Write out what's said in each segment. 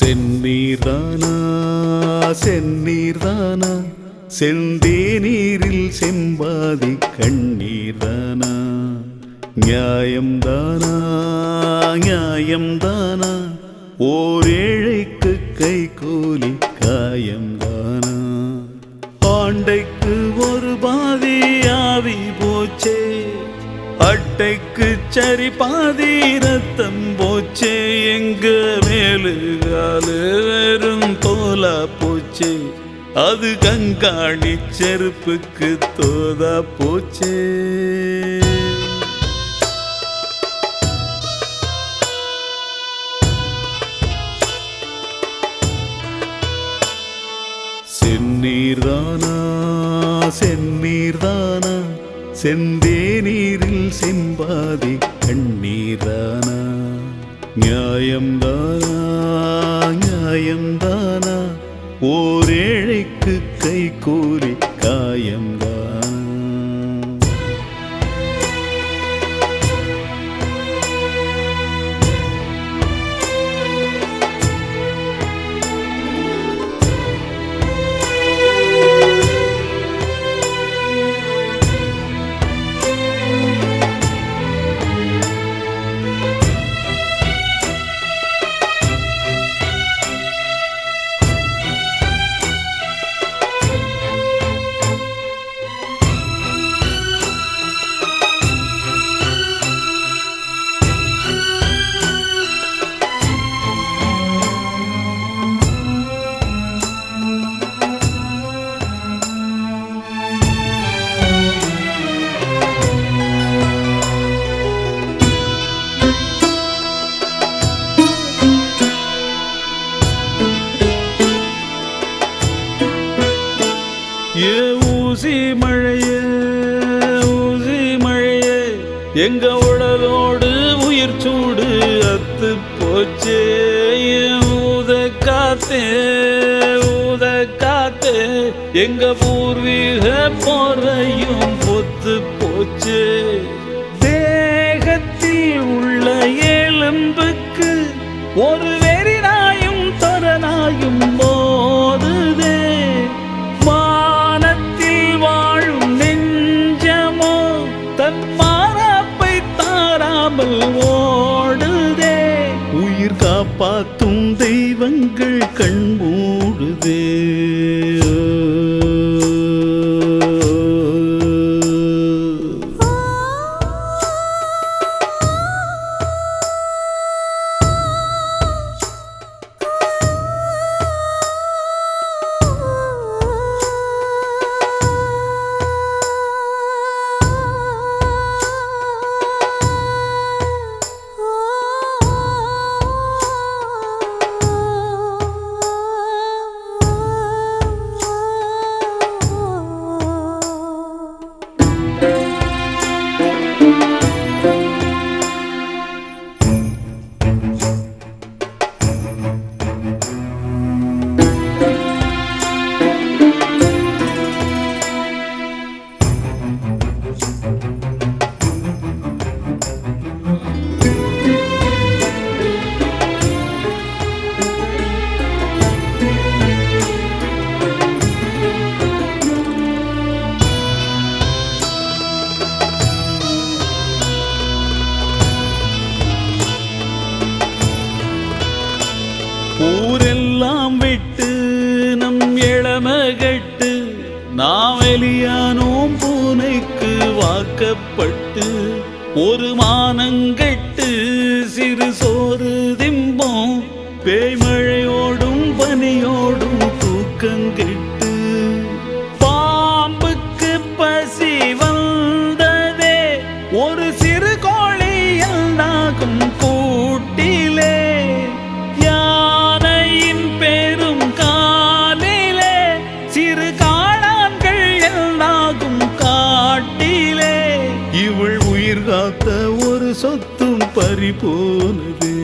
செந்நீர்தானா செந்நீர்தானா செந்தேநீரில் செம்பாதி கண்ணீர்தானா நியாயம்தானா நியாயம்தானா ஓர் ஏழைக்கு கை கூலி காயம்தானா ஆண்டைக்கு ஒரு பாதி ஆவி போச்சே அட்டைக்கு சரி பாதி ரத்தம் போச்சே எங்க மேலு காலு வெறும் தோலா போச்சே அது கங்காணி செருப்புக்கு தோதா போச்சே செந்நீர்தானா செந்நீர்தானா செந்தேநீரில் செம்பாதி கண்ணீர்தானா நியாயம்தானா நியாயம்தானா ஓர் ஏழைக்கு கை கூலி காயம்தானா ஏ ஊசி மழையே ஊசி மழையே எங்க உடலோடு உயிர் சூடு அத்து போச்சே ஏ ஊத காத்தே ஊத காத்தே எங்க பூர்வீக போறையும் பொத்து போச்சே தேகத்தில் உள்ள எலும்புக்கு ஒரு வெறிநாயும் தொரநாயும் போதுதே மானத்தில் வாழும் நெஞ்சமோ தன் மாறாப்பை தாராமல் ஓடுதே உயிர் காப்பாத்தும் தெய்வங்கள் கண் மூடுதே ஊரெல்லாம் விட்டு நம் இளமகட்டு நாம் வெளியானோம் பூனைக்கு வாக்கப்பட்டு ஒரு மானங்கெட்டு சிறு சோறு திம்போம் பேய்மழையோடும் பனியோடும் தூக்கங்கெட்டு பாம்புக்கு பசி வந்ததே ஒரு சிறு கோழி எல்லாகும் கூட்டிலே யானையின் பெரும் காலிலே சிறு காளான்கள் எல்லாகும் காட்டிலே இவள் உயிர் காத்த ஒரு சொத்தும் பறி போனது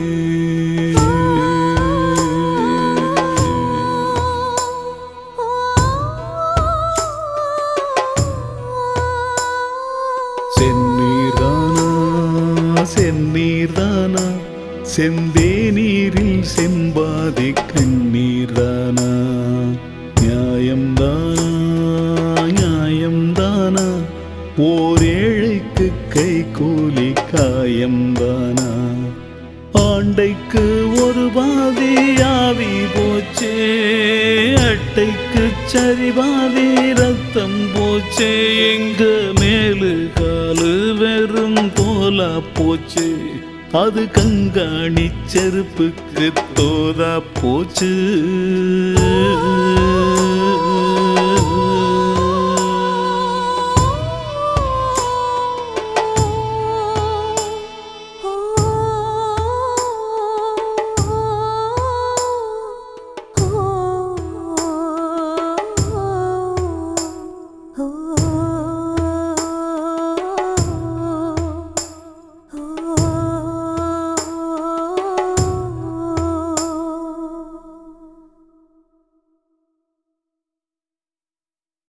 செந்நீர்தானா செந்நீர்தானா செந்தேநீரில் செம்பாதி கண்ணீரானா நியாயம்தானா நியாயம்தானா ஓர் ஏழைக்கு கை கூலி காயம்தானா ஆண்டைக்கு ஒரு பாதி ஆவி போச்சே அட்டைக்கு சரி பாதி ரத்தம் போச்சே எங்க மேலு காலு வெறும் போலா போச்சு அது கங்காணி செருப்புக்கு தோதா போச்சு